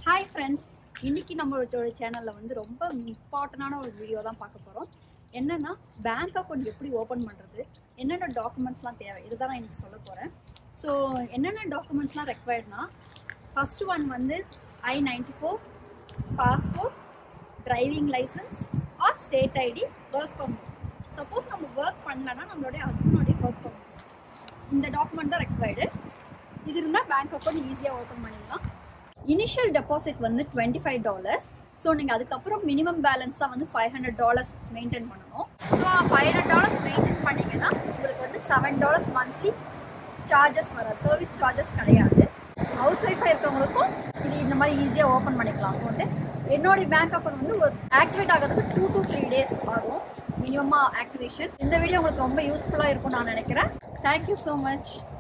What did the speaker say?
hi friends இன்னைக்கு நம்மளோட சேனலில் வந்து ரொம்ப இம்பார்ட்டண்டான ஒரு வீடியோ தான் பார்க்க போகிறோம் என்னன்னா பேங்க் அக்கௌண்ட் எப்படி ஓப்பன் பண்ணுறது என்னென்ன டாக்குமெண்ட்ஸ்லாம் தேவை இதுதான் நான் இன்னைக்கு சொல்ல போகிறேன் ஸோ என்னென்ன டாக்குமெண்ட்ஸ்லாம் ரெக்வயர்ட்னா ஃபர்ஸ்ட் ஒன் வந்து I ninety four passport driving licence or state ID work permit suppose நம்ம ஒர்க் பண்ணலன்னா நம்மளுடைய ஹஸ்பண்டோடைய ஒர்க் பர்மிட் இந்த டாக்குமெண்ட் தான் ரெக்வயர்டு இது இருந்தால் பேங்க் அக்கௌண்ட் ஈஸியாக ஓப்பன் பண்ணிடலாம் இனிஷியல் டெபாசிட் வந்து டுவெண்ட்டி ஃபைவ் டாலர்ஸ் ஸோ நீங்கள் அதுக்கப்புறம் மினிமம் பேலன்ஸாக வந்து ஃபைவ் ஹண்ட்ரட் டாலர்ஸ் மெயின்டைன் பண்ணணும் so five hundred dollars maintain பண்ணீங்கன்னா உங்களுக்கு வந்து செவன் டாலர்ஸ் மந்த்லி சார்ஜஸ் வர சர்வீஸ் சார்ஜஸ் கிடையாது ஹவுஸ் ஒய்ஃபாக இருக்கிறவங்களுக்கும் இது இந்த மாதிரி ஈஸியாக ஓப்பன் பண்ணிக்கலாம் அக்கௌண்ட்டு என்னுடைய பேங்க் அக்கௌண்ட் வந்து ஒரு ஆக்டிவேட் ஆகிறதுக்கு டூ டு த்ரீ டேஸ் ஆகும் மினிமமாக ஆக்டிவேஷன் இந்த வீடியோ உங்களுக்கு ரொம்ப யூஸ்ஃபுல்லாக இருக்கும்னு நான் நினைக்கிறேன் தேங்க்யூ ஸோ மச்